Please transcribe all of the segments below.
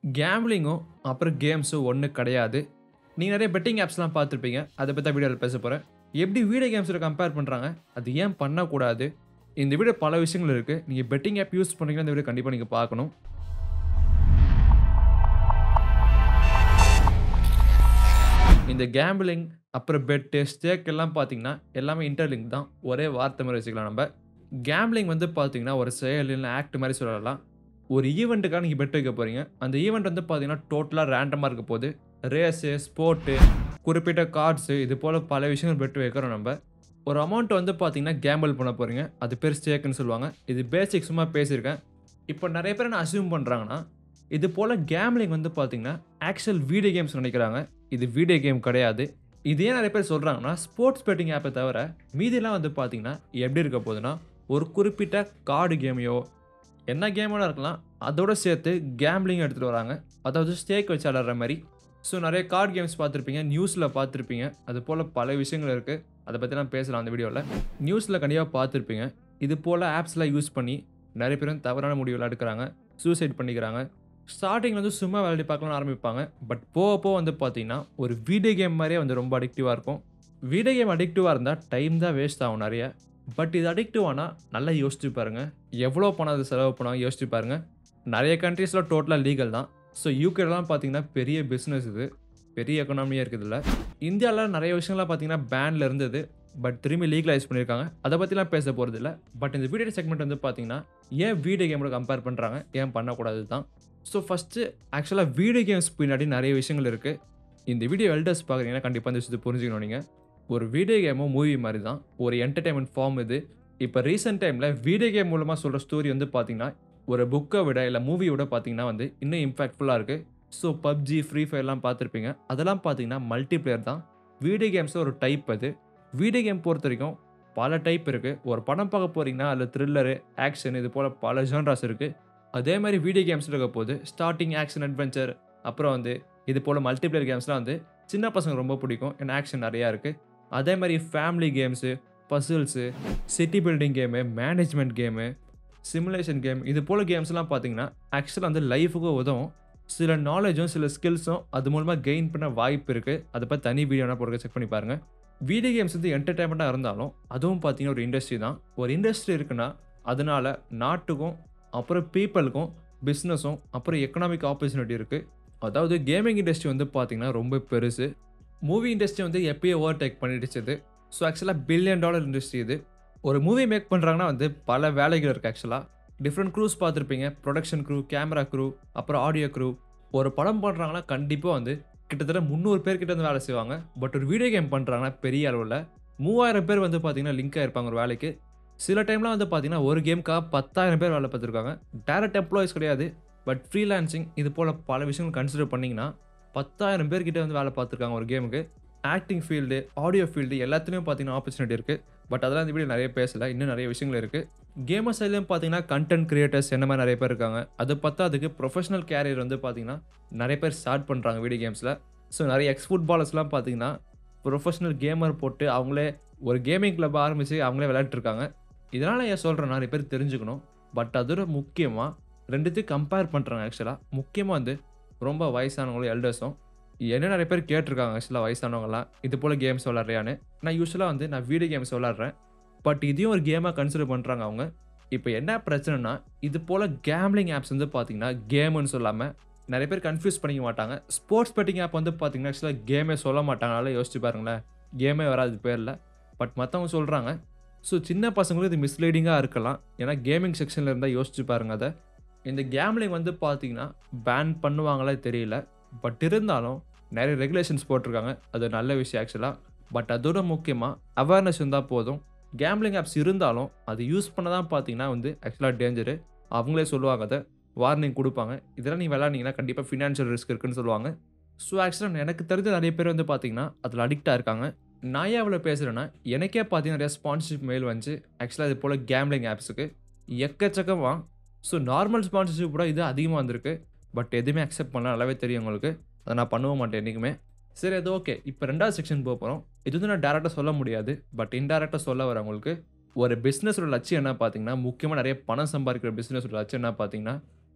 கேம்லிங்கும் அப்புறம் கேம்ஸும் ஒன்று கிடையாது நீங்கள் நிறைய பெட்டிங் ஆப்ஸ்லாம் பார்த்துருப்பீங்க அதை பற்றி தான் வீடியோவில் பேச போகிறேன் எப்படி வீடியோ கேம்ஸோட கம்பேர் பண்ணுறாங்க அது ஏன் பண்ணக்கூடாது இந்த வீடியோ பல விஷயங்கள் இருக்குது நீங்கள் பெட்டிங் ஆப் யூஸ் பண்ணுறீங்கன்னா இந்த வீடியோ கண்டிப்பாக நீங்கள் பார்க்கணும் இந்த கேம்பிளிங் அப்புறம் பெட்டு ஸ்டேக் எல்லாம் பார்த்தீங்கன்னா எல்லாமே இன்டர்லிங்க் தான் ஒரே வார்த்தை மாதிரி வச்சுக்கலாம் நம்ம கேம்பிளிங் வந்து பார்த்தீங்கன்னா ஒரு செயல் இல்லை ஆக்ட் மாதிரி சொல்லலாம் ஒரு ஈவெண்ட்டுக்காக நீங்கள் பெட் வைக்க போகிறீங்க அந்த ஈவெண்ட் வந்து பார்த்தீங்கன்னா டோட்டலாக ரேண்டமாக இருக்க போகுது ரேஸு ஸ்போர்ட்டு குறிப்பிட்ட கார்ட்ஸு இது போல் பல விஷயங்கள் பெட் வைக்கிறோம் நம்ம ஒரு அமௌண்ட் வந்து பார்த்தீங்கன்னா கேம்பிள் பண்ண போகிறீங்க அது பேர் ஸ்டேக்குன்னு சொல்லுவாங்க இது பேசிக் சும்மா பேசியிருக்கேன் இப்போ நிறைய பேர் என்ன அசியூம் பண்ணுறாங்கன்னா இது போல் கேம்லிங் வந்து பார்த்தீங்கன்னா ஆக்சுவல் வீடியோ கேம்ஸ் நினைக்கிறாங்க இது வீடியோ கேம் கிடையாது இது ஏன் நிறைய பேர் சொல்கிறாங்கன்னா ஸ்போர்ட்ஸ் பெட்டிங் ஆப்பை தவிர மீதிலாம் வந்து பார்த்தீங்கன்னா எப்படி இருக்க போகுதுன்னா ஒரு குறிப்பிட்ட கார்டு கேமையோ என்ன கேமோட இருக்கலாம் அதோட சேர்த்து கேம்லிங் எடுத்துகிட்டு வராங்க அதாவது ஸ்டேக் வச்சு விளாட்ற மாதிரி ஸோ நிறைய கார்டு கேம்ஸ் பார்த்துருப்பீங்க நியூஸில் பார்த்துருப்பீங்க அது போல் பல விஷயங்கள் இருக்குது அதை பற்றிலாம் பேசலாம் அந்த வீடியோவில் நியூஸில் கண்டிப்பாக பார்த்துருப்பீங்க இது போல் ஆப்ஸ்லாம் யூஸ் பண்ணி நிறைய பேரும் தவறான முடிவுகள் எடுக்கிறாங்க சூசைட் பண்ணிக்கிறாங்க ஸ்டார்டிங்கில் வந்து சும்மா விளையாடி பார்க்கலாம்னு ஆரம்பிப்பாங்க பட் போக போக வந்து பார்த்தீங்கன்னா ஒரு வீடியோ கேம் மாதிரியே வந்து ரொம்ப அடிக்டிவாக இருக்கும் வீடியோ கேம் அடிக்டிவாக இருந்தால் டைம் தான் வேஸ்ட் ஆகும் நிறைய பட் இது அடிக்டிவ் ஆனால் நல்லா யோசிச்சு பாருங்கள் எவ்வளோ பணம் அது செலவு பண்ணால் யோசிச்சு பாருங்கள் நிறைய கண்ட்ரீஸில் டோட்டலாக லீகல் தான் ஸோ யூகேலாம் பார்த்தீங்கன்னா பெரிய பிஸ்னஸ் இது பெரிய எக்கனாமியாக இருக்குது இல்லை இந்தியாவில் நிறைய விஷயங்கள்லாம் பார்த்தீங்கன்னா பேனில் இருந்தது பட் திரும்பி லீகலைஸ் பண்ணியிருக்காங்க அதை பற்றிலாம் பேச போகிறது இல்லை பட் இந்த வீடியோ செக்மெண்ட் வந்து பார்த்தீங்கன்னா ஏன் வீடியோ கேமோட கம்பேர் பண்ணுறாங்க ஏன் பண்ணக்கூடாது தான் ஸோ ஃபஸ்ட்டு ஆக்சுவலாக வீடியோ கேம்ஸ் பின்னாடி நிறைய விஷயங்கள் இருக்குது இந்த வீடியோ எல்டர்ஸ் பார்க்குறீங்கன்னா கண்டிப்பாக இந்த விஷயத்தை புரிஞ்சுக்கணும் நீங்கள் ஒரு வீடியோ கேமோ மூவி மாதிரி தான் ஒரு என்டர்டைன்மெண்ட் ஃபார்ம் இது இப்போ ரீசெண்ட் டைமில் வீடியோ கேம் மூலமாக சொல்கிற ஸ்டோரி வந்து பார்த்தீங்கன்னா ஒரு புக்கை விட இல்லை மூவியை விட பார்த்தீங்கன்னா வந்து இன்னும் இம்பாக்ட்ஃபுல்லாக இருக்குது ஸோ பப்ஜி ஃப்ரீ ஃபயர்லாம் பார்த்துருப்பீங்க அதெல்லாம் பார்த்தீங்கன்னா மல்டி பிளேயர் தான் வீடியோ கேம்ஸில் ஒரு டைப் அது வீடியோ கேம் பொறுத்த வரைக்கும் பல டைப் இருக்குது ஒரு படம் பார்க்க போகிறீங்கன்னா அதில் த்ரில்லரு ஆக்ஷன் இது போல் பல ஜான்ராஸ் இருக்குது அதே மாதிரி வீடியோ கேம்ஸில் இருக்க போது ஸ்டார்டிங் ஆக்ஷன் அட்வென்ச்சர் அப்புறம் வந்து இது போல் மல்டிப்ளேயர் கேம்ஸ்லாம் வந்து சின்ன பசங்க ரொம்ப பிடிக்கும் ஏன்னா ஆக்ஷன் நிறையா இருக்குது அதே மாதிரி family games puzzles city building game management game simulation game இது போல் கேம்ஸ்லாம் பார்த்தீங்கன்னா ஆக்சுவலாக வந்து லைஃபுக்கும் உதவும் சில நாலேஜும் சில ஸ்கில்ஸும் அது மூலமாக கெயின் பண்ண வாய்ப்பு இருக்குது அதை பற்றி தனி வீடியோனா போடுற செக் பண்ணி பாருங்கள் வீடியோ கேம்ஸ் வந்து என்டர்டைன்மெண்ட்டாக இருந்தாலும் அதுவும் பார்த்தீங்கன்னா ஒரு இண்டஸ்ட்ரி தான் ஒரு இண்டஸ்ட்ரி இருக்குன்னா அதனால நாட்டுக்கும் அப்புறம் பீப்புளுக்கும் பிஸ்னஸும் அப்புறம் எக்கனாமிக் ஆப்பர்ச்சுனிட்டி இருக்குது அதாவது கேமிங் இண்டஸ்ட்ரி வந்து பார்த்திங்கன்னா ரொம்ப பெருசு மூவி இண்டஸ்ட்ரி வந்து எப்பயே ஓவர் டேக் பண்ணிடுச்சது ஸோ ஆக்சுவலாக பில்லியன் டாலர் இண்டஸ்ட்ரி இது ஒரு மூவி மேக் பண்ணுறாங்கன்னா வந்து பல வேலைகள் இருக்குது ஆக்சுவலாக டிஃப்ரெண்ட் க்ரூஸ் பார்த்துருப்பீங்க ப்ரொடக்ஷன் க்ரூ கேமரா க்ரூ அப்புறம் ஆடியோ க்ரூ ஒரு படம் பண்ணுறாங்கன்னா கண்டிப்பாக வந்து கிட்டத்தட்ட முந்நூறு பேர் கிட்ட வந்து வேலை செய்வாங்க பட் ஒரு வீடியோ கேம் பண்ணுறாங்கன்னா பெரிய அளவில் மூவாயிரம் பேர் வந்து பார்த்தீங்கன்னா லிங்க் ஆயிருப்பாங்க ஒரு வேலைக்கு சில டைம்லாம் வந்து பார்த்தீங்கன்னா ஒரு கேமுக்காக பத்தாயிரம் பேர் வேலை பார்த்துருக்காங்க டேரக்ட் எம்ப்ளாயிஸ் கிடையாது பட் ஃப்ரீலான்சிங் இது போல் பல விஷயங்கள் கன்சிடர் பண்ணிங்கன்னா பத்தாயிரம் பேர்கிட்ட வந்து வேலை பார்த்துருக்காங்க ஒரு கேமுக்கு ஆக்டிங் ஃபீல்டு ஆடியோ ஃபீல்டு எல்லாத்துலேயும் பார்த்தீங்கன்னா ஆப்பர்ச்சுனிட்டி இருக்குது பட் அதெல்லாம் இந்த வீடியோ நிறைய பேசலை இன்னும் நிறைய விஷயங்கள் இருக்குது கேமர் சைட்லேயும் பார்த்தீங்கன்னா கண்டென்ட் கிரியேட்டர்ஸ் என்ன மாதிரி நிறைய பேர் இருக்காங்க அது பத்தாதுக்கு ப்ரொஃபஷனல் கேரியர் வந்து பார்த்தீங்கன்னா நிறைய பேர் ஸ்டார்ட் பண்ணுறாங்க வீடியோ கேம்ஸில் ஸோ நிறைய எக்ஸ் ஃபுட்பாலர்ஸ்லாம் பார்த்தீங்கன்னா ப்ரொஃபஷனல் கேமர் போட்டு அவங்களே ஒரு கேமிங் கிளப் ஆரம்பித்து அவங்களே விளையாட்டுருக்காங்க இதனால் ஏன் சொல்கிறேன் நிறைய பேர் தெரிஞ்சுக்கணும் பட் அதோட முக்கியமாக ரெண்டுத்தையும் கம்பேர் பண்ணுறாங்க ஆக்சுவலாக முக்கியமாக வந்து ரொம்ப வயசானவங்களும் எல்டர்ஸும் என்ன நிறைய பேர் கேட்டிருக்காங்க ஆக்சுவலாக வயசானவங்களாம் இது போல் கேம்ஸ் விளாட்றியான்னு நான் யூஸ்வலாக வந்து நான் வீடியோ கேம்ஸ் விளாட்றேன் பட் இதையும் ஒரு கேமாக கன்சிடர் பண்ணுறாங்க அவங்க இப்போ என்ன பிரச்சனைனா இது போல் கேம்லிங் ஆப்ஸ் வந்து பார்த்தீங்கன்னா கேமுன்னு சொல்லாமல் நிறைய பேர் கன்ஃபியூஸ் பண்ணிக்க மாட்டாங்க ஸ்போர்ட்ஸ் பெட்டிங் ஆப் வந்து பார்த்தீங்கன்னா ஆக்சுவலாக கேமே சொல்ல மாட்டாங்க அதனால யோசிச்சு பாருங்களேன் கேமே வராது பேரில் பட் மற்றவங்க சொல்கிறாங்க ஸோ சின்ன பசங்களுக்கு இது மிஸ்லீடிங்காக இருக்கலாம் ஏன்னா கேமிங் செக்ஷனில் இருந்தால் யோசிச்சு பாருங்க அதை இந்த கேம்லிங் வந்து பார்த்தீங்கன்னா பேன் பண்ணுவாங்களே தெரியல பட் இருந்தாலும் நிறைய ரெகுலேஷன்ஸ் போட்டிருக்காங்க அது நல்ல விஷயம் ஆக்சுவலாக பட் அதோட முக்கியமாக அவேர்னஸ் இருந்தால் போதும் கேம்லிங் ஆப்ஸ் இருந்தாலும் அது யூஸ் பண்ண தான் பார்த்தீங்கன்னா வந்து ஆக்சுவலாக டேஞ்சரு அவங்களே சொல்லுவாங்க அதை வார்னிங் கொடுப்பாங்க இதெல்லாம் நீ விளாண்டிங்கன்னா கண்டிப்பாக ஃபினான்ஷியல் ரிஸ்க் இருக்குன்னு சொல்லுவாங்க ஸோ ஆக்சுவலாக எனக்கு தெரிஞ்ச நிறைய பேர் வந்து பார்த்தீங்கன்னா அதில் அடிக்டாக இருக்காங்க நான் ஏன் அவ்வளோ பேசுகிறேன்னா எனக்கே பார்த்தீங்கன்னா நிறைய ஸ்பான்சர்ஷிப் மெயில் வந்துச்சு ஆக்சுவலாக இது போல் கேம்லிங் ஆப்ஸுக்கு எக்கச்சக்கமாக ஸோ நார்மல் ஸ்பான்சர்ஷிப் கூட இது அதிகமாக வந்திருக்கு பட் எதுவுமே அக்செப்ட் பண்ணல நல்லாவே தெரியும் உங்களுக்கு அதை நான் பண்ணவும் மாட்டேன் என்றைக்குமே சரி அது ஓகே இப்போ ரெண்டாவது செக்ஷன் போக போகிறோம் இது வந்து நான் டேரெக்டாக சொல்ல முடியாது பட் இன்டேரக்டாக சொல்ல வரேன் உங்களுக்கு ஒரு பிஸ்னஸோட லட்சியம் என்ன பார்த்தீங்கன்னா முக்கியமாக நிறைய பணம் சம்பாதிக்கிற பிஸ்னஸோட லட்சியம் என்ன பார்த்தீங்கன்னா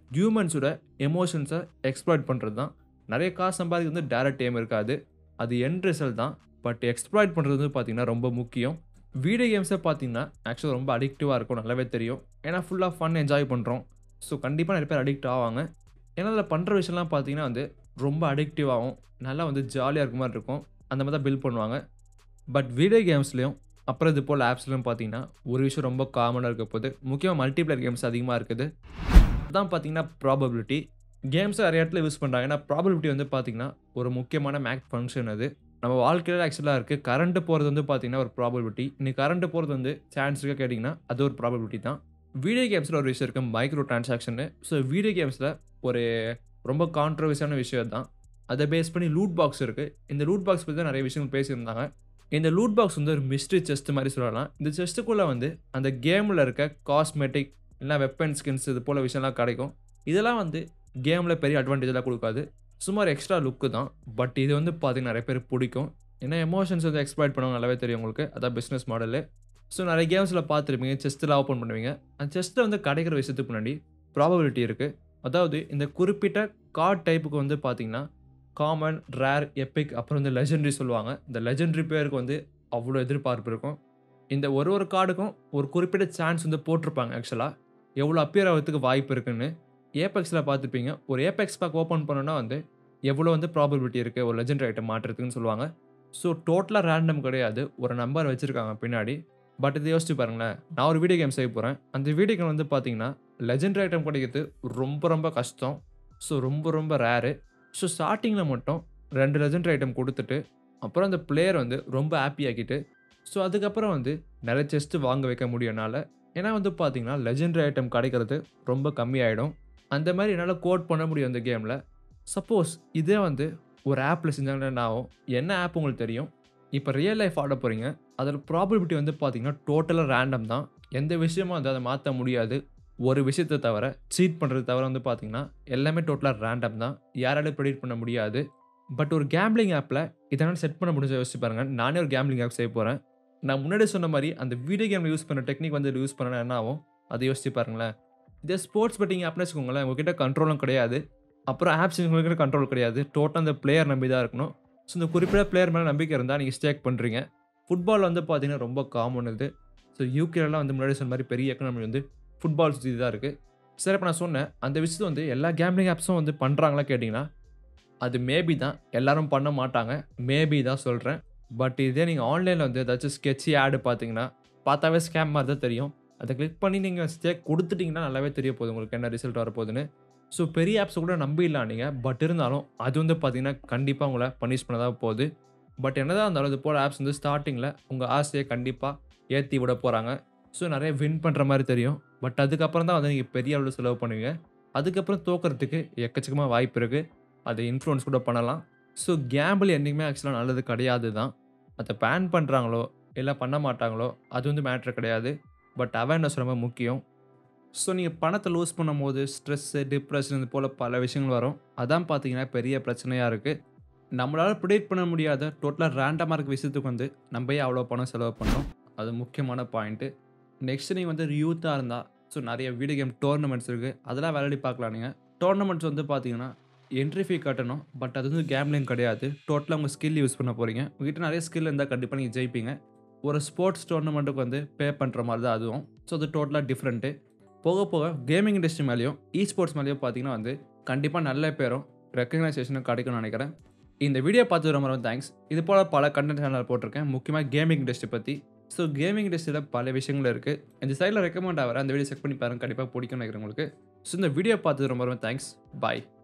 ஹியூமன்ஸோட எமோஷன்ஸை எக்ஸ்ப்ளாய்ட் பண்ணுறது தான் நிறைய காசு சம்பாதிக்கிறது வந்து டேரக்ட் எய்ம் இருக்காது அது எண்ட் ரிசல்ட் தான் பட் எக்ஸ்ப்ளாய்ட் பண்ணுறது வந்து பார்த்தீங்கன்னா ரொம்ப முக்கியம் வீடியோ கேம்ஸை பார்த்தீங்கன்னா ஆக்சுவலாக ரொம்ப அடிக்டிவாக இருக்கும் நல்லாவே தெரியும் ஏன்னா ஃபுல்லாக ஃபன் என்ஜாய் பண்ணுறோம் ஸோ கண்டிப்பாக நிறைய பேர் அடிக்ட் ஆவாங்க ஏன்னா அதில் பண்ணுற விஷயம்லாம் பார்த்தீங்கன்னா வந்து ரொம்ப அடிக்டிவாகவும் நல்லா வந்து ஜாலியாக இருக்க மாதிரி இருக்கும் அந்த மாதிரி தான் பில்ட் பண்ணுவாங்க பட் வீடியோ கேம்ஸ்லேயும் அப்புறம் இது போல் ஆப்ஸ்லையும் பார்த்தீங்கன்னா ஒரு விஷயம் ரொம்ப காமனாக இருக்க போது முக்கியமாக மல்டிப்ளேயர் கேம்ஸ் அதிகமாக இருக்குது அதான் பார்த்தீங்கன்னா ப்ராபபிலிட்டி கேம்ஸை நிறைய இடத்துல யூஸ் பண்ணுறாங்க ஏன்னா ப்ராபபிலிட்டி வந்து பார்த்தீங்கன்னா ஒரு முக்கியமான மேக் ஃபங்க்ஷன் அது நம்ம வாழ்க்கையில் ஆக்சுவலாக இருக்குது கரண்ட்டு போகிறது வந்து பார்த்தீங்கன்னா ஒரு ப்ராபபிலிட்டி இன்னைக்கு கரண்ட்டு போகிறது வந்து சான்ஸ் இருக்க கேட்டிங்கன்னா அது ஒரு ப்ராபபிலிட்டி தான் வீடியோ கேம்ஸில் ஒரு விஷயம் இருக்குது மைக்ரோ டிரான்சாக்ஷனு ஸோ வீடியோ கேம்ஸில் ஒரு ரொம்ப கான்ட்ரவர்சியான விஷயம் தான் அதை பேஸ் பண்ணி லூட் பாக்ஸ் இருக்குது இந்த லூட் பாக்ஸ் பற்றி தான் நிறைய விஷயங்கள் பேசியிருந்தாங்க இந்த லூட் பாக்ஸ் வந்து ஒரு மிஸ்ட்ரி செஸ்ட் மாதிரி சொல்லலாம் இந்த செஸ்ட்டுக்குள்ளே வந்து அந்த கேமில் இருக்க காஸ்மெட்டிக் இல்லைனா வெப்பன் ஸ்கின்ஸ் இது போல் விஷயம்லாம் கிடைக்கும் இதெல்லாம் வந்து கேமில் பெரிய அட்வான்டேஜெலாம் கொடுக்காது சும்மா ஒரு எக்ஸ்ட்ரா லுக்கு தான் பட் இது வந்து பார்த்தீங்கன்னா நிறைய பேர் பிடிக்கும் ஏன்னா எமோஷன்ஸ் வந்து எக்ஸ்ப்ளாய்ட் பண்ணுவாங்க நல்லாவே தெரியும் உங்களுக்கு அதான் பிஸ்னஸ் மாடலு ஸோ நிறைய கேம்ஸில் பார்த்துருப்பீங்க செஸ்ட்டில் ஓப்பன் பண்ணுவீங்க அந்த செஸ்ட்டில் வந்து கிடைக்கிற விஷயத்துக்கு முன்னாடி ப்ராபபிலிட்டி இருக்குது அதாவது இந்த குறிப்பிட்ட கார்ட் டைப்புக்கு வந்து பார்த்தீங்கன்னா காமன் ரேர் எப்பிக் அப்புறம் வந்து லெஜெண்டரி சொல்லுவாங்க இந்த லெஜெண்டரி பேருக்கு வந்து அவ்வளோ எதிர்பார்ப்பு இருக்கும் இந்த ஒரு ஒரு கார்டுக்கும் ஒரு குறிப்பிட்ட சான்ஸ் வந்து போட்டிருப்பாங்க ஆக்சுவலாக எவ்வளோ அப்பியர் ஆகிறதுக்கு வாய்ப்பு இருக்குன்னு ஏபெக்ஸில் பார்த்துப்பீங்க ஒரு ஏபெக்ஸ் பேக் ஓப்பன் பண்ணோன்னா வந்து எவ்வளோ வந்து ப்ராபபிலிட்டி இருக்குது ஒரு லெஜெண்டரி ஐட்டம் மாற்றுறதுக்குன்னு சொல்லுவாங்க ஸோ டோட்டலாக ரேண்டம் கிடையாது ஒரு நம்பர் வச்சுருக்காங்க பின்னாடி பட் இதை யோசிச்சு பாருங்களேன் நான் ஒரு வீடியோ கேம் செய்ய போகிறேன் அந்த வீடியோ கேம் வந்து பார்த்தீங்கன்னா லெஜெண்டரி ஐட்டம் கிடைக்கிறது ரொம்ப ரொம்ப கஷ்டம் ஸோ ரொம்ப ரொம்ப ரேரு ஸோ ஸ்டார்டிங்கில் மட்டும் ரெண்டு லெஜெண்டரி ஐட்டம் கொடுத்துட்டு அப்புறம் அந்த பிளேயர் வந்து ரொம்ப ஹாப்பி ஆக்கிட்டு ஸோ அதுக்கப்புறம் வந்து நிறைய செஸ்ட்டு வாங்க வைக்க முடியும்னால ஏன்னா வந்து பார்த்தீங்கன்னா லெஜெண்டரி ஐட்டம் கிடைக்கிறது ரொம்ப கம்மியாயிடும் அந்த மாதிரி என்னால் கோட் பண்ண முடியும் அந்த கேமில் சப்போஸ் இதே வந்து ஒரு ஆப்பில் செஞ்சாங்கன்னா என்ன ஆகும் என்ன ஆப் உங்களுக்கு தெரியும் இப்போ ரியல் லைஃப் ஆட போகிறீங்க அதில் ப்ராபபிலிட்டி வந்து பார்த்தீங்கன்னா டோட்டலாக ரேண்டம் தான் எந்த விஷயமும் வந்து அதை மாற்ற முடியாது ஒரு விஷயத்தை தவிர சீட் பண்ணுறது தவிர வந்து பார்த்தீங்கன்னா எல்லாமே டோட்டலாக ரேண்டம் தான் யாராலையும் ப்ரெடிக்ட் பண்ண முடியாது பட் ஒரு கேம்லிங் ஆப்பில் இதனால் செட் பண்ண முடிஞ்ச யோசிச்சு பாருங்க நானே ஒரு கேம்லிங் ஆப் செய்ய போகிறேன் நான் முன்னாடி சொன்ன மாதிரி அந்த வீடியோ கேமில் யூஸ் பண்ண டெக்னிக் வந்து யூஸ் பண்ணனா என்ன ஆகும் அதை யோசிச்சு பாருங்களேன் இதே ஸ்போர்ட்ஸ் பெட்டிங் ஆப்னு வச்சுக்கோங்களேன் உங்ககிட்ட கண்ட்ரோலும் கிடையாது அப்புறம் ஆப்ஸ் உங்களுக்கு கண்ட்ரோல் கிடையாது டோட்டல் அந்த பிளேயர் நம்பி தான் இருக்கணும் ஸோ இந்த குறிப்பிட்ட பிளேயர் மேலே நம்பிக்கை இருந்தால் நீங்கள் ஸ்டேக் பண்ணுறீங்க ஃபுட்பால் வந்து பார்த்தீங்கன்னா ரொம்ப காமன் இது ஸோ யூகேலாம் வந்து முன்னாடி சொன்ன மாதிரி பெரிய எக்கனாமி வந்து ஃபுட்பால் சுற்றி தான் இருக்குது சரி இப்போ நான் சொன்னேன் அந்த விஷயத்தை வந்து எல்லா கேம்லிங் ஆப்ஸும் வந்து பண்ணுறாங்களா கேட்டிங்கன்னா அது மேபி தான் எல்லாரும் பண்ண மாட்டாங்க மேபி தான் சொல்கிறேன் பட் இதே நீங்கள் ஆன்லைனில் வந்து ஏதாச்சும் ஸ்கெட்சி ஆடு பார்த்தீங்கன்னா பார்த்தாவே ஸ்கேம் மாதிரி தான் தெரியும் அதை கிளிக் பண்ணி நீங்கள் ஸ்டேக் கொடுத்துட்டிங்கன்னா நல்லாவே தெரிய போகுது உங்களுக்கு என்ன ரிசல்ட் வரப்போகுதுன்னு ஸோ பெரிய ஆப்ஸை கூட நம்பிடலாம் நீங்கள் பட் இருந்தாலும் அது வந்து பார்த்தீங்கன்னா கண்டிப்பாக உங்களை பனிஷ் பண்ண தான் போகுது பட் என்னதான் இருந்தாலும் இது போல் ஆப்ஸ் வந்து ஸ்டார்டிங்கில் உங்கள் ஆசையை கண்டிப்பாக ஏற்றி விட போகிறாங்க ஸோ நிறைய வின் பண்ணுற மாதிரி தெரியும் பட் அதுக்கப்புறம் தான் வந்து நீங்கள் பெரிய அளவில் செலவு பண்ணுவீங்க அதுக்கப்புறம் தோக்கிறதுக்கு எக்கச்சக்கமாக வாய்ப்பு இருக்குது அதை இன்ஃப்ளூயன்ஸ் கூட பண்ணலாம் ஸோ கேம்பிள் என்றைக்குமே ஆக்சுவலாக நல்லது கிடையாது தான் அதை பேன் பண்ணுறாங்களோ இல்லை பண்ண மாட்டாங்களோ அது வந்து மேட்ரு கிடையாது பட் அவேர்னஸ் ரொம்ப முக்கியம் ஸோ நீங்கள் பணத்தை லூஸ் பண்ணும்போது ஸ்ட்ரெஸ்ஸு டிப்ரெஷன் இது போல் பல விஷயங்கள் வரும் அதான் பார்த்தீங்கன்னா பெரிய பிரச்சனையாக இருக்குது நம்மளால் ப்ரிடிக்ட் பண்ண முடியாத டோட்டலாக ரேண்டமாக இருக்க விஷயத்துக்கு வந்து நம்ம ஏன் அவ்வளோ பணம் செலவு பண்ணோம் அது முக்கியமான பாயிண்ட்டு நெக்ஸ்ட் நீங்கள் வந்து யூத்தாக இருந்தால் ஸோ நிறைய வீடியோ கேம் டோர்னமெண்ட்ஸ் இருக்குது அதெல்லாம் விளையாடி பார்க்கலாம் நீங்கள் டோர்னமெண்ட்ஸ் வந்து பார்த்தீங்கன்னா என்ட்ரி ஃபீ கட்டணும் பட் அது வந்து கேம்லிங் கிடையாது டோட்டலாக உங்கள் ஸ்கில் யூஸ் பண்ண போகிறீங்க உங்ககிட்ட நிறைய ஸ்கில் இருந்தால் கண்டிப்பாக நீங்கள் ஜெயிப்பீங்க ஒரு ஸ்போர்ட்ஸ் டோர்னமெண்ட்டுக்கு வந்து பே பண்ணுற மாதிரி தான் அதுவும் ஸோ அது டோட்டலாக டிஃப்ரெண்ட்டு போக போக கேமிங் இண்டஸ்ட்ரி மேலேயும் இ ஸ்போர்ட்ஸ் மேலேயும் பார்த்தீங்கன்னா வந்து கண்டிப்பாக நல்ல பேரும் ரெக்கக்னைசேஷனும் கிடைக்கும்னு நினைக்கிறேன் இந்த வீடியோ பார்த்து ரொம்ப ரொம்ப தேங்க்ஸ் இது போல் பல கண்டென்ட் சேனல் போட்டிருக்கேன் முக்கியமாக கேமிங் இண்டஸ்ட்ரி பற்றி ஸோ கேமிங் இண்டஸ்ட்ரியில் பல விஷயங்கள் இருக்குது இந்த சைடில் ரெக்கமெண்ட் ஆகிற அந்த வீடியோ செக் பண்ணி பாருங்க கண்டிப்பாக பிடிக்கும்னு நினைக்கிறேன் உங்களுக்கு ஸோ இந்த வீடியோ பார்த்தது ரொம்ப ரொம்ப தேங்க்ஸ் பாய்